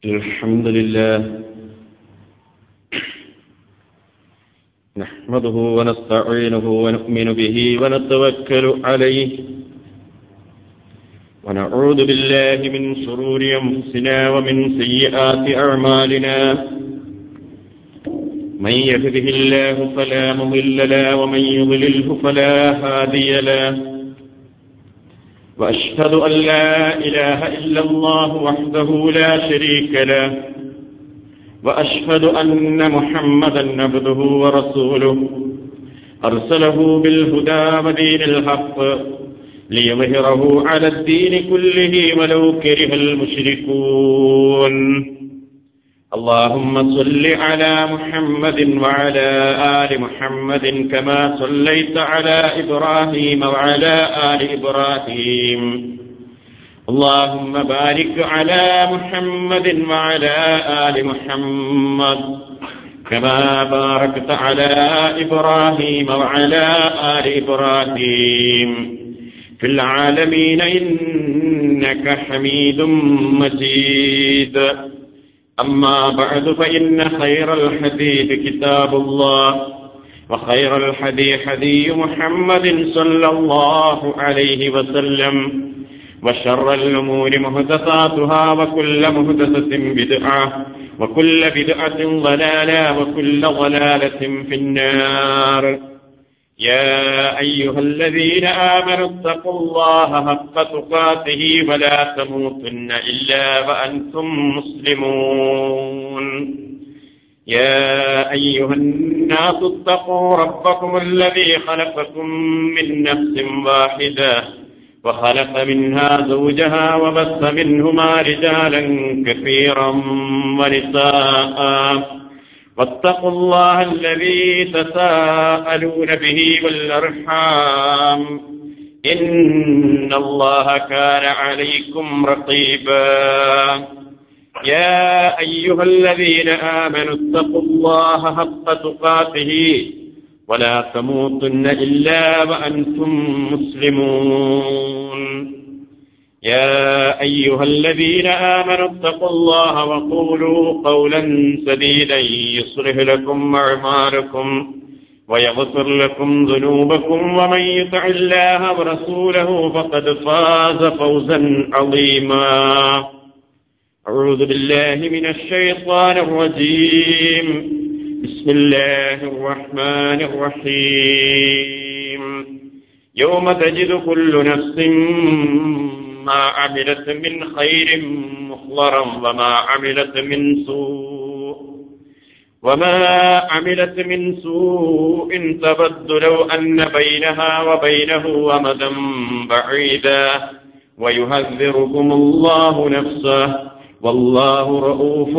الحمد لله نحمده ونستعينه ونؤمن به ونتوكل عليه ونعوذ بالله من شرور أنفسنا ومن سيئات أعمالنا من يهده الله فلا مضل له ومن يضلله فلا هادي له وأشهد أن لا إله إلا الله وحده لا شريك له وأشهد أن محمدا عبده ورسوله أرسله بالهدى ودين الحق ليظهره على الدين كله ولو كره المشركون اللهم صل على محمد وعلى آل محمد كما صليت على إبراهيم وعلى آل إبراهيم اللهم بارك على محمد وعلى آل محمد كما باركت على إبراهيم وعلى آل إبراهيم في العالمين إنك حميد مجيد أما بعد فإن خير الحديث كتاب الله وخير الحدي حدي محمد صلى الله عليه وسلم وشر الأمور محدثاتها وكل محدثة بدعة وكل بدعة ضلالة وكل ضلالة في النار يا أيها الذين آمنوا اتقوا الله حق تقاته ولا تموتن إلا وأنتم مسلمون يا أيها الناس اتقوا ربكم الذي خلقكم من نفس واحدة وخلق منها زوجها وبث منهما رجالا كثيرا ونساء واتقوا الله الذي تساءلون به والأرحام إن الله كان عليكم رقيبا يا أيها الذين آمنوا اتقوا الله حق تقاته ولا تموتن إلا وأنتم مسلمون يا أيها الذين آمنوا اتقوا الله وقولوا قولا سديدا يصلح لكم أعمالكم ويغفر لكم ذنوبكم ومن يطع الله ورسوله فقد فاز فوزا عظيما أعوذ بالله من الشيطان الرجيم بسم الله الرحمن الرحيم يوم تجد كل نفس ما عملت من خير مخضرا وما عملت من سوء وما عملت من سوء تبد لو أن بينها وبينه أمدا بعيدا ويهذركم الله نفسه والله رؤوف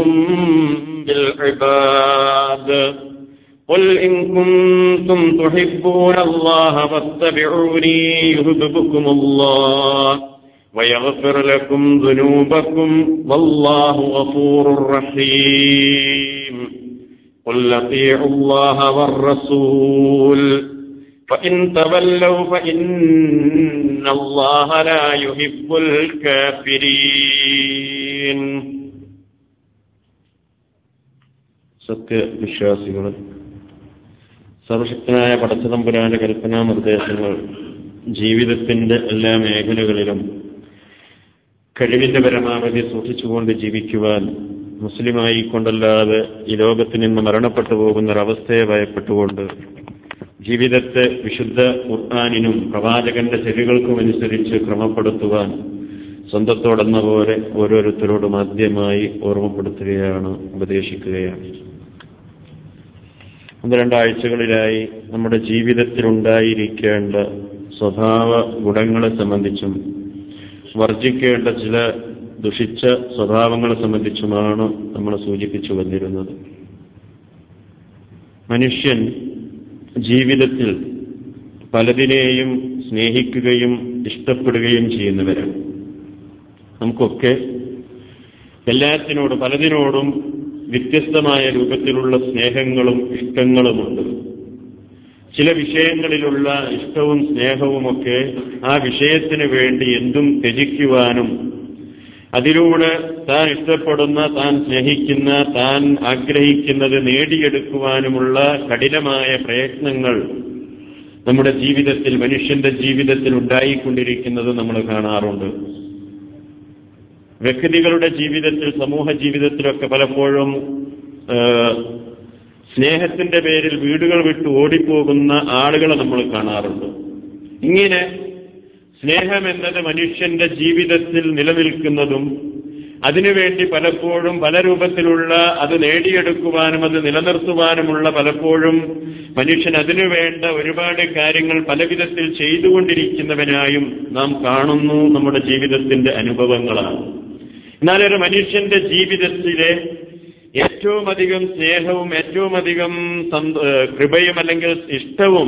بالعباد قل إن كنتم تحبون الله فاتبعوني يهببكم الله ويغفر لكم ذنوبكم والله غفور رحيم قل اطيعوا الله والرسول فإن تولوا فإن الله لا يحب الكافرين സത്യവിശ്വാസികൾ സർവശക്തനായ പടച്ചതമ്പുരാന്റെ കൽപ്പനാ നിർദ്ദേശങ്ങൾ ജീവിതത്തിന്റെ എല്ലാ മേഖലകളിലും കഴിവിന്റെ പരമാവധി സൂക്ഷിച്ചുകൊണ്ട് ജീവിക്കുവാൻ മുസ്ലിമായി കൊണ്ടല്ലാതെ ഈ ലോകത്തിൽ നിന്ന് മരണപ്പെട്ടു പോകുന്ന ഒരവസ്ഥയെ ഭയപ്പെട്ടുകൊണ്ട് ജീവിതത്തെ വിശുദ്ധ ഖുർആാനിനും പ്രവാചകന്റെ ചെവികൾക്കും അനുസരിച്ച് ക്രമപ്പെടുത്തുവാൻ സ്വന്തത്തോടെന്ന പോലെ ഓരോരുത്തരോടും ആദ്യമായി ഓർമ്മപ്പെടുത്തുകയാണ് ഉപദേശിക്കുകയാണ് ഒന്ന് രണ്ടാഴ്ചകളിലായി നമ്മുടെ ജീവിതത്തിൽ ഉണ്ടായിരിക്കേണ്ട സ്വഭാവ ഗുണങ്ങളെ സംബന്ധിച്ചും വർജിക്കേണ്ട ചില ദുഷിച്ച സ്വഭാവങ്ങളെ സംബന്ധിച്ചുമാണ് നമ്മൾ സൂചിപ്പിച്ചു വന്നിരുന്നത് മനുഷ്യൻ ജീവിതത്തിൽ പലതിനെയും സ്നേഹിക്കുകയും ഇഷ്ടപ്പെടുകയും ചെയ്യുന്നവരാണ് നമുക്കൊക്കെ എല്ലാത്തിനോടും പലതിനോടും വ്യത്യസ്തമായ രൂപത്തിലുള്ള സ്നേഹങ്ങളും ഇഷ്ടങ്ങളുമുണ്ട് ചില വിഷയങ്ങളിലുള്ള ഇഷ്ടവും സ്നേഹവുമൊക്കെ ആ വിഷയത്തിന് വേണ്ടി എന്തും ത്യജിക്കുവാനും അതിലൂടെ താൻ ഇഷ്ടപ്പെടുന്ന താൻ സ്നേഹിക്കുന്ന താൻ ആഗ്രഹിക്കുന്നത് നേടിയെടുക്കുവാനുമുള്ള കഠിനമായ പ്രയത്നങ്ങൾ നമ്മുടെ ജീവിതത്തിൽ മനുഷ്യന്റെ ജീവിതത്തിൽ ഉണ്ടായിക്കൊണ്ടിരിക്കുന്നത് നമ്മൾ കാണാറുണ്ട് വ്യക്തികളുടെ ജീവിതത്തിൽ സമൂഹ ജീവിതത്തിലൊക്കെ പലപ്പോഴും ആ, സ്നേഹത്തിന്റെ പേരിൽ വീടുകൾ വിട്ട് ഓടിപ്പോകുന്ന ആളുകളെ നമ്മൾ കാണാറുണ്ട് ഇങ്ങനെ സ്നേഹം എന്നത് മനുഷ്യന്റെ ജീവിതത്തിൽ നിലനിൽക്കുന്നതും അതിനുവേണ്ടി പലപ്പോഴും പല രൂപത്തിലുള്ള അത് നേടിയെടുക്കുവാനും അത് നിലനിർത്തുവാനുമുള്ള പലപ്പോഴും മനുഷ്യൻ അതിനുവേണ്ട ഒരുപാട് കാര്യങ്ങൾ പല വിധത്തിൽ ചെയ്തുകൊണ്ടിരിക്കുന്നവനായും നാം കാണുന്നു നമ്മുടെ ജീവിതത്തിന്റെ അനുഭവങ്ങളാണ് എന്നാൽ ഒരു മനുഷ്യന്റെ ജീവിതത്തിലെ ഏറ്റവും അധികം സ്നേഹവും ഏറ്റവും അധികം സന്ത- ഏഹ് കൃപയും അല്ലെങ്കിൽ ഇഷ്ടവും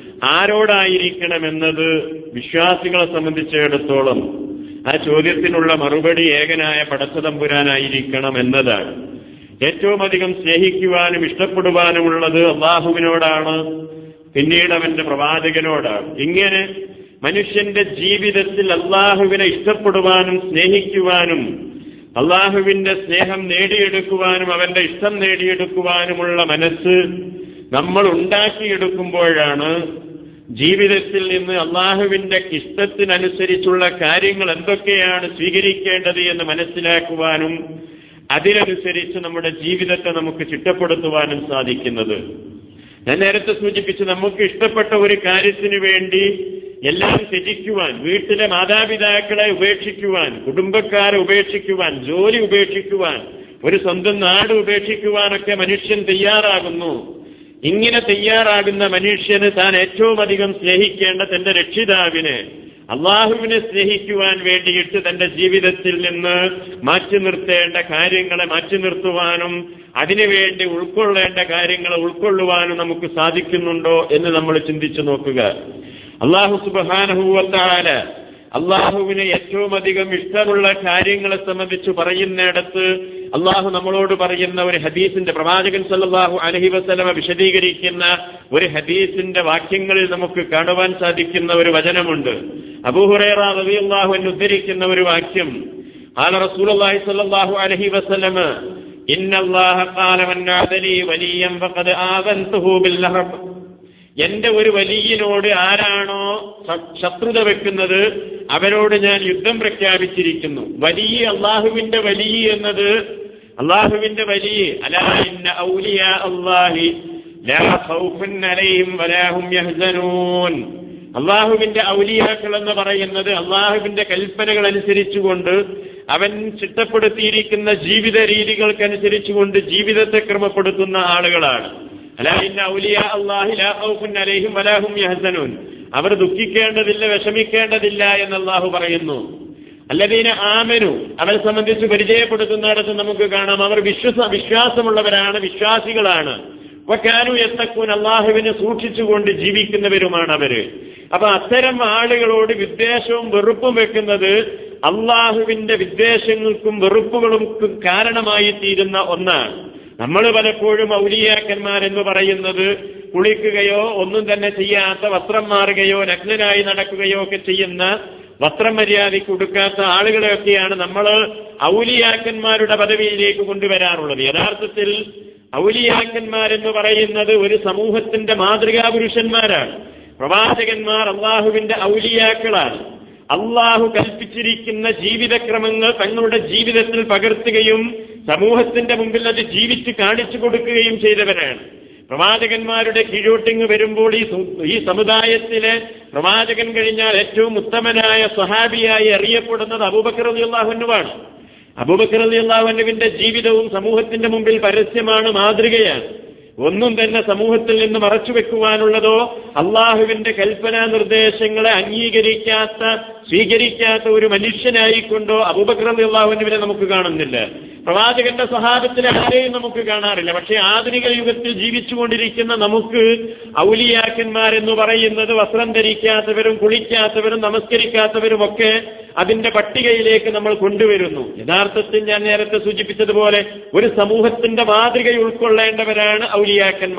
ആരോടായിരിക്കണമെന്നത് വിശ്വാസികളെ സംബന്ധിച്ചിടത്തോളം ആ ചോദ്യത്തിനുള്ള മറുപടി ഏകനായ പടച്ചതമ്പുരാനായിരിക്കണം എന്നതാണ് ഏറ്റവും അധികം സ്നേഹിക്കുവാനും ഇഷ്ടപ്പെടുവാനുമുള്ളത് അള്ളാഹുവിനോടാണ് പിന്നീട് അവന്റെ പ്രവാചകനോടാണ് ഇങ്ങനെ മനുഷ്യന്റെ ജീവിതത്തിൽ അള്ളാഹുവിനെ ഇഷ്ടപ്പെടുവാനും സ്നേഹിക്കുവാനും അള്ളാഹുവിന്റെ സ്നേഹം നേടിയെടുക്കുവാനും അവന്റെ ഇഷ്ടം നേടിയെടുക്കുവാനുമുള്ള മനസ്സ് നമ്മൾ ഉണ്ടാക്കിയെടുക്കുമ്പോഴാണ് ജീവിതത്തിൽ നിന്ന് അള്ളാഹുവിന്റെ ഇഷ്ടത്തിനനുസരിച്ചുള്ള കാര്യങ്ങൾ എന്തൊക്കെയാണ് സ്വീകരിക്കേണ്ടത് എന്ന് മനസ്സിലാക്കുവാനും അതിനനുസരിച്ച് നമ്മുടെ ജീവിതത്തെ നമുക്ക് ചിട്ടപ്പെടുത്തുവാനും സാധിക്കുന്നത് ഞാൻ നേരത്തെ സൂചിപ്പിച്ച് നമുക്ക് ഇഷ്ടപ്പെട്ട ഒരു കാര്യത്തിന് വേണ്ടി എല്ലാം ത്യജിക്കുവാൻ വീട്ടിലെ മാതാപിതാക്കളെ ഉപേക്ഷിക്കുവാൻ കുടുംബക്കാരെ ഉപേക്ഷിക്കുവാൻ ജോലി ഉപേക്ഷിക്കുവാൻ ഒരു സ്വന്തം നാട് ഉപേക്ഷിക്കുവാനൊക്കെ മനുഷ്യൻ തയ്യാറാകുന്നു ഇങ്ങനെ തയ്യാറാകുന്ന മനുഷ്യന് താൻ ഏറ്റവും അധികം സ്നേഹിക്കേണ്ട തന്റെ രക്ഷിതാവിനെ അള്ളാഹുവിനെ സ്നേഹിക്കുവാൻ വേണ്ടിയിട്ട് തന്റെ ജീവിതത്തിൽ നിന്ന് മാറ്റി നിർത്തേണ്ട കാര്യങ്ങളെ മാറ്റി നിർത്തുവാനും അതിനുവേണ്ടി ഉൾക്കൊള്ളേണ്ട കാര്യങ്ങളെ ഉൾക്കൊള്ളുവാനും നമുക്ക് സാധിക്കുന്നുണ്ടോ എന്ന് നമ്മൾ ചിന്തിച്ചു നോക്കുക അള്ളാഹു സുബാനഹുവത്താല അള്ളാഹുവിന് ഏറ്റവും അധികം ഇഷ്ടമുള്ള കാര്യങ്ങളെ സംബന്ധിച്ച് പറയുന്നിടത്ത് അള്ളാഹു നമ്മളോട് പറയുന്ന ഒരു ഹദീസിന്റെ പ്രവാചകൻ സല്ലല്ലാഹു അലഹി വസ്ലമ വിശദീകരിക്കുന്ന ഒരു ഹദീസിന്റെ വാക്യങ്ങളിൽ നമുക്ക് കാണുവാൻ സാധിക്കുന്ന ഒരു വചനമുണ്ട് അബൂഹുറേറ റളിയല്ലാഹു അൻഹു ഉദ്ധരിക്കുന്ന ഒരു വാക്യം قال رسول الله صلى الله عليه وسلم إن الله قال من عاد لي وليا فقد آذنته بالحرب എന്റെ ഒരു വലിയനോട് ആരാണോ ശ- ശത്രുത വെക്കുന്നത് അവരോട് ഞാൻ യുദ്ധം പ്രഖ്യാപിച്ചിരിക്കുന്നു വലിയ അള്ളാഹുവിന്റെ വലിയ എന്നത് അള്ളാഹുവിന്റെ വലിയ അലാ ഇന്ന ഔലിയ അള്ളാഹി ലാ ഖൗഫുൻ അലൈഹിം വലാ ഹും യഹ്സനൂൻ അള്ളാഹുവിന്റെ ഔലിയാക്കൾ എന്ന് പറയുന്നത് അള്ളാഹുവിന്റെ കൽപ്പനകൾ അനുസരിച്ചുകൊണ്ട് അവൻ ചിട്ടപ്പെടുത്തിയിരിക്കുന്ന ജീവിത രീതികൾക്കനുസരിച്ചുകൊണ്ട് ജീവിതത്തെ ക്രമപ്പെടുത്തുന്ന ആളുകളാണ് അലാ ഇന്ന ഔലിയ അള്ളാഹി ലാ ഖൗഫുൻ അലൈഹിം വലാ ഹും യഹ്സനൂൻ അവർ ദുഃഖിക്കേണ്ടതില്ല വിഷമിക്കേണ്ടതില്ല എന്ന് അള്ളാഹു പറയുന്നു അല്ലദീന ആമനു അവരെ സംബന്ധിച്ച് പരിചയപ്പെടുത്തുന്നിടത്ത് നമുക്ക് കാണാം അവർ വിശ്വസ വിശ്വാസമുള്ളവരാണ് വിശ്വാസികളാണ് വക്കാനു എത്തക്കൂൻ അള്ളാഹുവിനെ സൂക്ഷിച്ചുകൊണ്ട് ജീവിക്കുന്നവരുമാണ് അവര് അപ്പൊ അത്തരം ആളുകളോട് വിദ്വേഷവും വെറുപ്പും വെക്കുന്നത് അള്ളാഹുവിന്റെ വിദ്വേഷങ്ങൾക്കും വെറുപ്പുകളും കാരണമായി തീരുന്ന ഒന്നാണ് നമ്മൾ പലപ്പോഴും ഔലിയാക്കന്മാരെന്ന് പറയുന്നത് കുളിക്കുകയോ ഒന്നും തന്നെ ചെയ്യാത്ത വസ്ത്രം മാറുകയോ നഗ്നനായി നടക്കുകയോ ഒക്കെ ചെയ്യുന്ന വസ്ത്രം മര്യാദയ്ക്ക് കൊടുക്കാത്ത ആളുകളെയൊക്കെയാണ് നമ്മൾ ഔലിയാക്കന്മാരുടെ പദവിയിലേക്ക് കൊണ്ടുവരാറുള്ളത് യഥാർത്ഥത്തിൽ ഔലിയാക്കന്മാരെന്ന് പറയുന്നത് ഒരു സമൂഹത്തിന്റെ മാതൃകാ പുരുഷന്മാരാണ് പ്രവാചകന്മാർ അള്ളാഹുവിന്റെ ഔലിയാക്കളാണ് അള്ളാഹു കൽപ്പിച്ചിരിക്കുന്ന ജീവിതക്രമങ്ങൾ തങ്ങളുടെ ജീവിതത്തിൽ പകർത്തുകയും സമൂഹത്തിന്റെ മുമ്പിൽ അത് ജീവിച്ച് കാണിച്ചു കൊടുക്കുകയും ചെയ്തവരാണ് പ്രവാചകന്മാരുടെ കീഴോട്ടിങ് വരുമ്പോൾ ഈ സു- ഈ സമുദായത്തിലെ പ്രവാചകൻ കഴിഞ്ഞാൽ ഏറ്റവും ഉത്തമനായ സഹാബിയായി അറിയപ്പെടുന്നത് അബൂബക്കർ അള്ളാഹുനുവാണ് അബൂബക്കർ അള്ളാഹുനുവിന്റെ ജീവിതവും സമൂഹത്തിന്റെ മുമ്പിൽ പരസ്യമാണ് മാതൃകയാണ് ഒന്നും തന്നെ സമൂഹത്തിൽ നിന്ന് മറച്ചു വെക്കുവാനുള്ളതോ അള്ളാഹുവിന്റെ കൽപ്പനാ നിർദ്ദേശങ്ങളെ അംഗീകരിക്കാത്ത സ്വീകരിക്കാത്ത ഒരു മനുഷ്യനായിക്കൊണ്ടോ അബൂബക്കർ അള്ളാഹുവിനെ നമുക്ക് കാണുന്നില്ല പ്രവാചകന്റെ സഹാബത്തിലെ ആരെയും നമുക്ക് കാണാറില്ല പക്ഷേ ആധുനിക യുഗത്തിൽ ജീവിച്ചുകൊണ്ടിരിക്കുന്ന നമുക്ക് ഔലിയാക്കന്മാരെന്ന് പറയുന്നത് വസ്ത്രം ധരിക്കാത്തവരും കുളിക്കാത്തവരും നമസ്കരിക്കാത്തവരും ഒക്കെ അതിന്റെ പട്ടികയിലേക്ക് നമ്മൾ കൊണ്ടുവരുന്നു യഥാർത്ഥത്തിൽ ഞാൻ നേരത്തെ സൂചിപ്പിച്ചതുപോലെ ഒരു സമൂഹത്തിന്റെ മാതൃക ഉൾക്കൊള്ളേണ്ടവരാണ് ഔലിയാക്കന്മാർ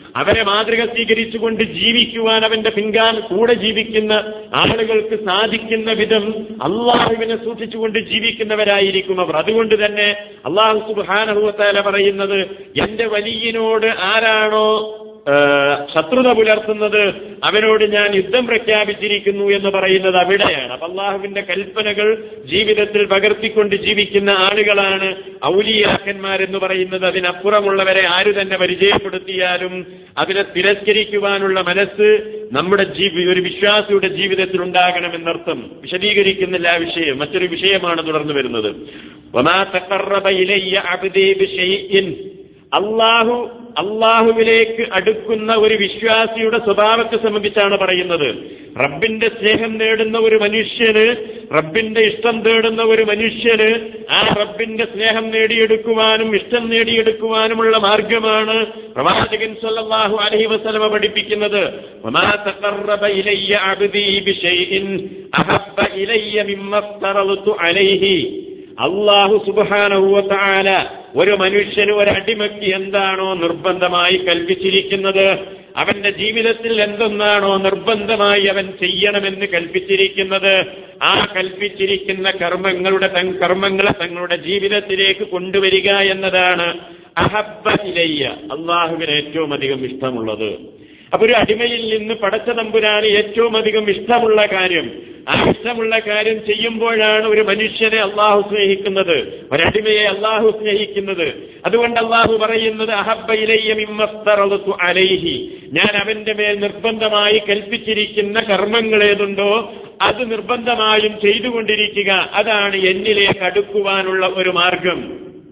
അവരെ മാതൃക സ്വീകരിച്ചുകൊണ്ട് ജീവിക്കുവാൻ അവന്റെ പിൻകാൽ കൂടെ ജീവിക്കുന്ന ആളുകൾക്ക് സാധിക്കുന്ന വിധം അള്ളാഹുവിനെ സൂക്ഷിച്ചുകൊണ്ട് ജീവിക്കുന്നവരായിരിക്കും അവർ അതുകൊണ്ട് തന്നെ അള്ളാഹു സുബാനഹുവത്താല പറയുന്നത് എന്റെ വലിയനോട് ആരാണോ ആ, ശത്രുത പുലർത്തുന്നത് അവനോട് ഞാൻ യുദ്ധം പ്രഖ്യാപിച്ചിരിക്കുന്നു എന്ന് പറയുന്നത് അവിടെയാണ് അപ്പൊ അള്ളാഹുവിന്റെ കൽപ്പനകൾ ജീവിതത്തിൽ പകർത്തിക്കൊണ്ട് ജീവിക്കുന്ന ആളുകളാണ് ഔലിയാക്കന്മാരെന്ന് പറയുന്നത് അതിനപ്പുറമുള്ളവരെ ആരു തന്നെ പരിചയപ്പെടുത്തിയാലും അതിനെ തിരസ്കരിക്കുവാനുള്ള മനസ്സ് നമ്മുടെ ജീവി ഒരു വിശ്വാസിയുടെ ജീവിതത്തിൽ ഉണ്ടാകണമെന്നർത്ഥം വിശദീകരിക്കുന്നില്ല ആ വിഷയം മറ്റൊരു വിഷയമാണ് തുടർന്ന് വരുന്നത് വമാ തഖറബ ഇലയ്യ അബ്ദീ ബിശൈഇൻ അള്ളാഹു അള്ളാഹുവിലേക്ക് അടുക്കുന്ന ഒരു വിശ്വാസിയുടെ സ്വഭാവത്തെ സംബന്ധിച്ചാണ് പറയുന്നത് റബ്ബിന്റെ സ്നേഹം നേടുന്ന ഒരു മനുഷ്യന് റബ്ബിന്റെ ഇഷ്ടം തേടുന്ന ഒരു മനുഷ്യന് ആ റബ്ബിന്റെ സ്നേഹം നേടിയെടുക്കുവാനും ഇഷ്ടം നേടിയെടുക്കുവാനുമുള്ള മാർഗമാണ് പ്രവാചകൻ സല്ലല്ലാഹു അലൈഹി വസല്ലമ പഠിപ്പിക്കുന്നത് വമാ തഖറബ ഇലയ്യ അബ്ദീ ബിശൈഇൻ അഹബ്ബ ഇലയ്യ മിമ്മ ഫ്തറളതു അലൈഹി അള്ളാഹു സുബാനഹുവല ഒരു മനുഷ്യന് ഒരു അടിമയ്ക്ക് എന്താണോ നിർബന്ധമായി കൽപ്പിച്ചിരിക്കുന്നത് അവന്റെ ജീവിതത്തിൽ എന്തൊന്നാണോ നിർബന്ധമായി അവൻ ചെയ്യണമെന്ന് കൽപ്പിച്ചിരിക്കുന്നത് ആ കൽപ്പിച്ചിരിക്കുന്ന കർമ്മങ്ങളുടെ തങ് കർമ്മങ്ങളെ തങ്ങളുടെ ജീവിതത്തിലേക്ക് കൊണ്ടുവരിക എന്നതാണ് അഹബ്ബ ഇലയ്യ അള്ളാഹുവിന് ഏറ്റവും അധികം ഇഷ്ടമുള്ളത് അപ്പൊ ഒരു അടിമയിൽ നിന്ന് പടച്ച തമ്പുരാന് ഏറ്റവും അധികം ഇഷ്ടമുള്ള കാര്യം ആ ഇഷ്ടമുള്ള കാര്യം ചെയ്യുമ്പോഴാണ് ഒരു മനുഷ്യനെ അള്ളാഹു സ്നേഹിക്കുന്നത് ഒരടിമയെ അള്ളാഹു സ്നേഹിക്കുന്നത് അതുകൊണ്ട് അള്ളാഹു പറയുന്നത് അഹബയിലയ്യമിമ്മസ്തറു അലൈഹി ഞാൻ അവന്റെ മേൽ നിർബന്ധമായി കൽപ്പിച്ചിരിക്കുന്ന കർമ്മങ്ങൾ ഏതുണ്ടോ അത് നിർബന്ധമായും ചെയ്തുകൊണ്ടിരിക്കുക അതാണ് എന്നിലേക്ക് അടുക്കുവാനുള്ള ഒരു മാർഗം